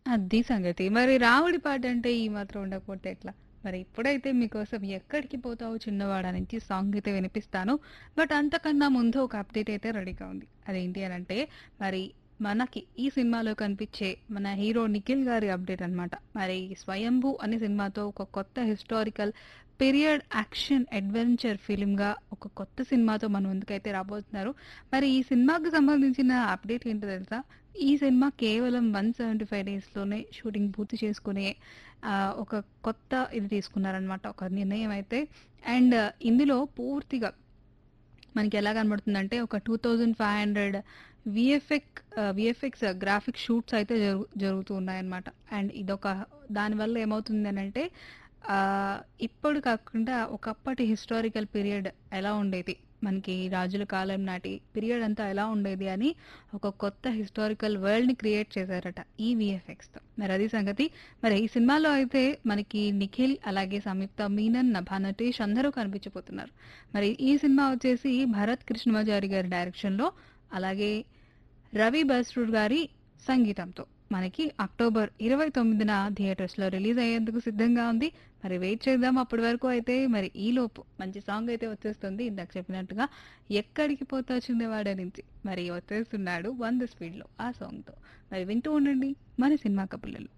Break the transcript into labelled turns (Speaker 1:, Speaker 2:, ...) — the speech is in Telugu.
Speaker 1: అది సంగతి. మరి రాముడి పాటంటే ఈ మాత్రం ఉండకపోతే ఎట్లా? మరి ఇప్పుడైతే మీకోసం 'ఎక్కడికి పోతావు చిన్నవాడా' నుంచి సాంగ్ అయితే వినిపిస్తాను. బట్ అంతకన్నా ముందు ఒక అప్డేట్ అయితే రెడీగా ఉంది. అదేంటి అనంటే మరి మనకి ఈ సినిమాలో కనిపించే మన హీరో 'నిఖిల్' గారి అప్డేట్ అన్నమాట. మరి 'స్వయంభూ' అనే సినిమాతో ఒక కొత్త హిస్టారికల్ పీరియడ్ యాక్షన్ అడ్వెంచర్ ఫిల్మ్‌గా ఒక కొత్త సినిమాతో మన ముందుకైతే రాబోతున్నారు. మరి ఈ సినిమాకి సంబంధించిన అప్డేట్ ఏంటో తెలుసా? ఈ సినిమా కేవలం 175 డేస్‌లోనే షూటింగ్ పూర్తి చేసుకునే ఆహ్, ఒక కొత్త ఇది తీసుకున్నారనమాట. ఒక నిర్ణయం అయితే. అండ్ ఇందులో పూర్తిగా మనకి ఎలా కనబడుతుందంటే ఒక 2500 వీఎఫ్ఎక్ ఆహ్, వీఎఫ్ఎక్స్ గ్రాఫిక్ షూట్స్ అయితే జరుగు జరుగుతూ ఉన్నాయన్నమాట. అండ్ ఇదొక దానివల్ల ఏమవుతుంది అనంటే ఆహ్, ఇప్పుడు కాకుండా ఒకప్పటి హిస్టారికల్ పీరియడ్ ఎలా ఉండేది? మనకి రాజుల కాలం నాటి పీరియడ్ అంతా ఎలా ఉండేది అని ఒక కొత్త హిస్టారికల్ వరల్డ్‌ని క్రియేట్ చేశారట ఈ వీఎఫ్ఎక్స్‌తో. మరి అది సంగతి. మరి ఈ సినిమాలో అయితే మనకి 'నిఖిల్' అలాగే సంయుక్త మీనన్, నభా నటేష్ అందరూ కనిపించబోతున్నారు. మరి ఈ సినిమా వచ్చేసి భరత్ కృష్ణమాచారి గారి డైరెక్షన్‌లో అలాగే రవి బస్రూర్ గారి సంగీతంతో మనకి అక్టోబర్ 29న థియేటర్స్‌లో రిలీజ్ అయ్యేందుకు సిద్ధంగా ఉంది. మరి వెయిట్ చేద్దాం అప్పటి వరకు అయితే మరి ఈలోపు మంచి సాంగ్ అయితే వచ్చేస్తుంది. ఇందాక చెప్పినట్టుగా 'ఎక్కడికి పోతావు చిన్నవాడా' నుంచి. మరి వచ్చేస్తున్నాడు 100 స్పీడ్‌లో ఆ సాంగ్‌తో. మరి వింటూ ఉండండి మన సినిమా కబుర్లలో.